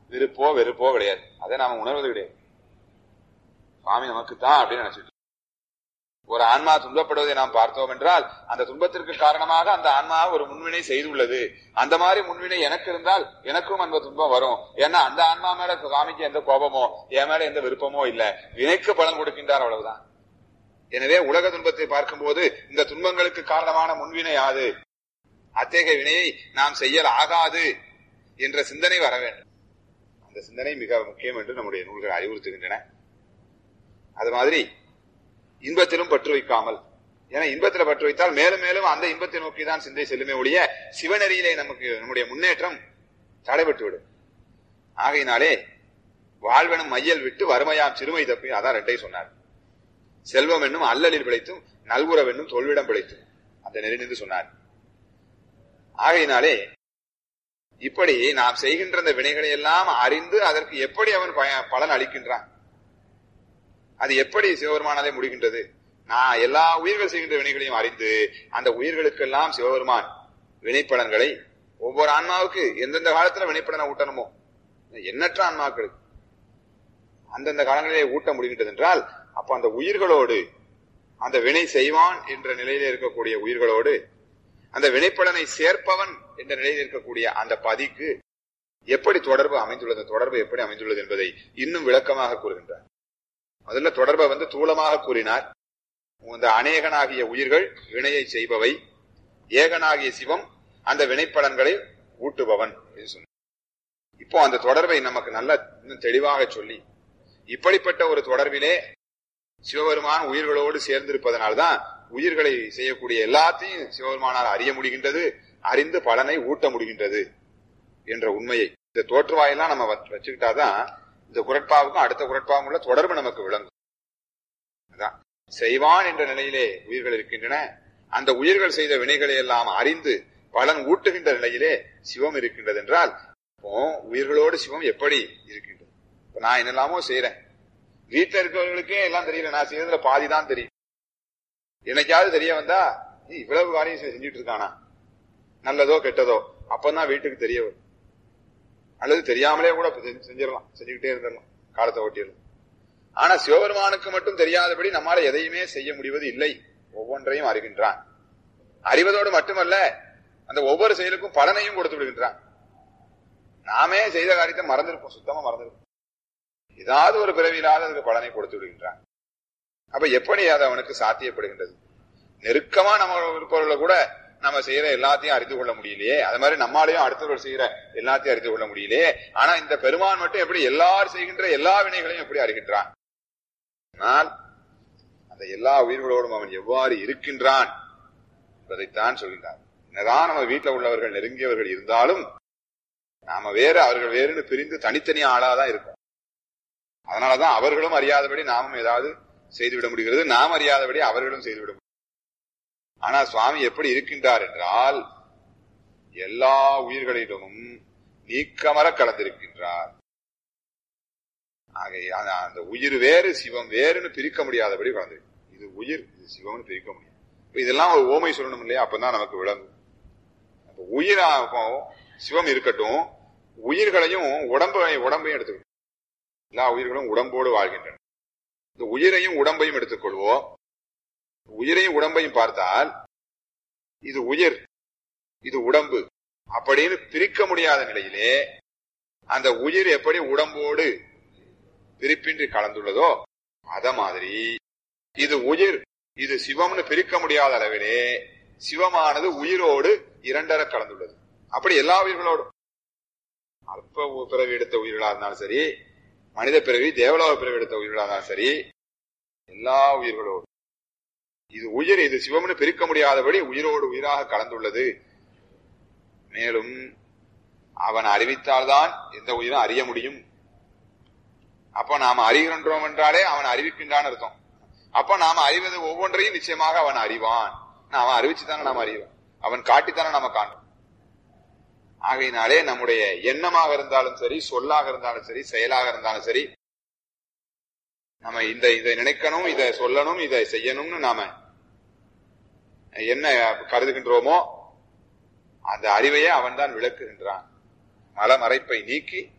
விருப்போ வெறுப்போ கிடையாது அதை நாம உணர்வது கிடையாது சுவாமி நமக்கு தான் அப்படின்னு நினைச்சிட்டு ஒரு ஆன்மா துன்பப்படுவதை நாம் பார்த்தோம் என்றால் அந்த துன்பத்திற்கு காரணமாக அந்த ஆன்மா ஒரு முன்வினை செய்துள்ளது அந்த மாதிரி முன்வினை எனக்கு இருந்தால் எனக்கும் அந்த துன்பம் வரும் ஏன்னா அந்த ஆன்மா மேல சுவாமிக்கு எந்த கோபமோ என் மேல எந்த விருப்பமோ இல்ல வினைக்கு பலன் கொடுக்கின்றார் அவ்வளவுதான் எனவே உலக துன்பத்தை பார்க்கும்போது இந்த துன்பங்களுக்கு காரணமான முன்வினை யாது அத்தகைய வினையை நாம் செய்யல் ஆகாது என்ற சிந்தனை வர வேண்டும் அந்த சிந்தனை மிக முக்கியம் என்று நம்முடைய நூல்கள் அறிவுறுத்துகின்றன அது மாதிரி இன்பத்திலும் பற்று வைக்காமல் ஏன்னா இன்பத்துல பற்று வைத்தால் மேலும் மேலும் அந்த இன்பத்தை நோக்கி தான் சிந்தை செல்லுமே ஒழிய சிவநெறியிலே நமக்கு நம்முடைய முன்னேற்றம் தடைபட்டு விடும் ஆகையினாலே வாழ்வெனும் மையல் விட்டு வறுமையாம் சிறுமை தப்பி அதான் ரெட்டை சொன்னார் செல்வம் என்னும் அல்லலில் பிழைத்தும் நல்குறவென்னும் என்னும் தொல்விடம் பிழைத்தும் அந்த நெறி நின்று சொன்னார் ஆகையினாலே இப்படி நாம் செய்கின்ற இந்த வினைகளை எல்லாம் அறிந்து அதற்கு எப்படி அவன் பய- பலன் அளிக்கின்றான் அது எப்படி சிவபெருமானாலே முடிகின்றது நான் எல்லா உயிர்கள் செய்கின்ற வினைகளையும் அறிந்து அந்த உயிர்களுக்கெல்லாம் சிவபெருமான் வினைப்பலன்களை ஒவ்வொரு ஆன்மாவுக்கு எந்தெந்த காலத்துல வினைப்பலனை ஊட்டணுமோ எண்ணற்ற ஆன்மாக்களுக்கு அந்தந்த காலங்களிலே ஊட்ட முடிகின்றது என்றால் அப்ப அந்த உயிர்களோடு அந்த வினை செய்வான் என்ற நிலையில இருக்கக்கூடிய உயிர்களோடு அந்த வினைப்பலனை சேர்ப்பவன் என்ற நிலையில் இருக்கக்கூடிய அந்த பதிக்கு எப்படி தொடர்பு அமைந்துள்ளது தொடர்பு எப்படி அமைந்துள்ளது என்பதை இன்னும் விளக்கமாக கூறுகின்றார் முதல்ல தொடர்பை வந்து தூளமாக கூறினார் இந்த அநேகனாகிய உயிர்கள் வினையை செய்பவை ஏகனாகிய சிவம் அந்த வினைப்பலன்களை ஊட்டுபவன் என்று சொன்னார் இப்போ அந்த தொடர்பை நமக்கு நல்ல இன்னும் தெளிவாக சொல்லி இப்படிப்பட்ட ஒரு தொடர்பிலே சிவபெருமான் உயிர்களோடு சேர்ந்திருப்பதனால்தான் உயிர்களை செய்யக்கூடிய எல்லாத்தையும் சிவபெருமானால் அறிய முடிகின்றது அறிந்து பலனை ஊட்ட முடிகின்றது என்ற உண்மையை இந்த தோற்றுவாயெல்லாம் நம்ம வச்சு- வச்சுக்கிட்டாதான் இந்த குரட்பாவுக்கும் அடுத்த குரட்பாவும் உள்ள தொடர்பு நமக்கு விளங்கும் அதான் செய்வான் என்ற நிலையிலே உயிர்கள் இருக்கின்றன அந்த உயிர்கள் செய்த வினைகளை எல்லாம் அறிந்து பலன் ஊட்டுகின்ற நிலையிலே சிவம் இருக்கின்றது என்றால் இப்போ உயிர்களோடு சிவம் எப்படி இருக்கின்றது இப்ப நான் என்னெல்லாமோ செய்யறேன் வீட்டுல இருக்கிறவர்களுக்கே எல்லாம் தெரியல நான் செய்யறதுல பாதி தான் தெரியும் என்னைக்காவது தெரிய வந்தா "நீ இவ்வளவு காரியம் செ- செஞ்சுட்டு இருக்கானா நல்லதோ கெட்டதோ அப்பதான் வீட்டுக்கு தெரிய வரும் அல்லது தெரியாமலே கூட இப்ப செஞ்சு- செஞ்சிடலாம் செஞ்சுக்கிட்டே இருந்துடலாம் காலத்தை ஓட்டிடலாம் ஆனா சிவபெருமானுக்கு மட்டும் தெரியாதபடி நம்மால எதையுமே செய்ய முடிவது இல்லை ஒவ்வொன்றையும் அறிகின்றான் அறிவதோடு மட்டுமல்ல அந்த ஒவ்வொரு செயலுக்கும் பலனையும் கொடுத்து விடுகின்றான் நாமே செய்த காரியத்தை மறந்திருப்போம் சுத்தமா மறந்திருப்போம் ஏதாவது ஒரு பிறவியிலாவது அதுக்கு பலனை கொடுத்து விடுகின்றான் அப்ப எப்படி அது அவனுக்கு சாத்தியப்படுகின்றது நெருக்கமா நம்ம இருப்பவர்களை கூட நம்ம செய்யற எல்லாத்தையும் அறிந்து கொள்ள முடியலையே அது மாதிரி நம்மாலையும் அடுத்தவர்கள் செய்யற எல்லாத்தையும் அறிந்து கொள்ள முடியலையே ஆனா இந்த பெருமான் மட்டும் எப்படி எல்லாரும் செய்கின்ற எல்லா வினைகளையும் எப்படி அறிகின்றான் ஆனால் அந்த எல்லா உயிர்களோடும் அவன் எவ்வாறு இருக்கின்றான் என்பதைத்தான் சொல்கின்றான் என்னதான் நம்ம வீட்டுல உள்ளவர்கள் நெருங்கியவர்கள் இருந்தாலும் நாம வேறு அவர்கள் வேறுன்னு பிரிந்து தனித்தனி ஆளாதான் இருக்கும் அதனாலதான் அவர்களும் அறியாதபடி நாமும் ஏதாவது செய்துவிட முடிகிறது நாம் அறியாதபடி அவர்களும் செய்துவிட முடியும் ஆனா சுவாமி எப்படி இருக்கின்றார் என்றால் எல்லா உயிர்களிடமும் நீக்கமர கலந்திருக்கின்றார் ஆக அந்த- அந்த உயிர் வேறு சிவம் வேறுன்னு பிரிக்க முடியாதபடி கலந்திருக்கு இது உயிர் இது சிவம்னு பிரிக்க முடியாது இப்ப இதெல்லாம் ஒரு ஓமை சொல்லணும் இல்லையா அப்பதான் நமக்கு விளங்கும் அப்ப உயிரா இப்போ சிவம் இருக்கட்டும் உயிர்களையும் உடம்பை உடம்பையும் எடுத்துக்கணும் எல்லா உயிர்களும் உடம்போடு வாழ்கின்றன இந்த உயிரையும் உடம்பையும் எடுத்துக்கொள்வோம் உயிரையும் உடம்பையும் பார்த்தால் இது உயிர் இது உடம்பு அப்படின்னு பிரிக்க முடியாத நிலையிலே அந்த உயிர் எப்படி உடம்போடு பிரிப்பின்றி கலந்துள்ளதோ அத மாதிரி இது உயிர் இது சிவம்னு பிரிக்க முடியாத அளவிலே சிவமானது உயிரோடு இரண்டர கலந்துள்ளது அப்படி எல்லா உயிர்களோடும் அல்ப பிறவி எடுத்த உயிர்களா இருந்தாலும் சரி மனித பிறவி தேவலோக பிறவி எடுத்த உயிர்களா இருந்தாலும் சரி எல்லா உயிர்களோடும் இது உயிர் இது சிவம்னு பிரிக்க முடியாதபடி உயிரோடு உயிராக கலந்துள்ளது மேலும் அவன் அறிவித்தால்தான் எந்த உயிரும் அறிய முடியும் அப்ப நாம அறிகின்றோம் என்றாலே அவன் அறிவிக்கின்றான் அர்த்தம் அப்ப நாம அறிவது ஒவ்வொன்றையும் நிச்சயமாக அவன் அறிவான் அவன் அறிவிச்சுதானே நாம அறிவோம் அவன் காட்டித்தானே நாம காண்போம் ஆகையினாலே நம்முடைய எண்ணமாக இருந்தாலும் சரி சொல்லாக இருந்தாலும் சரி செயலாக இருந்தாலும் சரி நம்ம இந்த இதை நினைக்கணும் இதை சொல்லணும் இதை செய்யணும்னு நாம என்ன கருதுகின்றோமோ அந்த அறிவையே அவன் தான் விளக்குகின்றான் மலமறைப்பை நீக்கி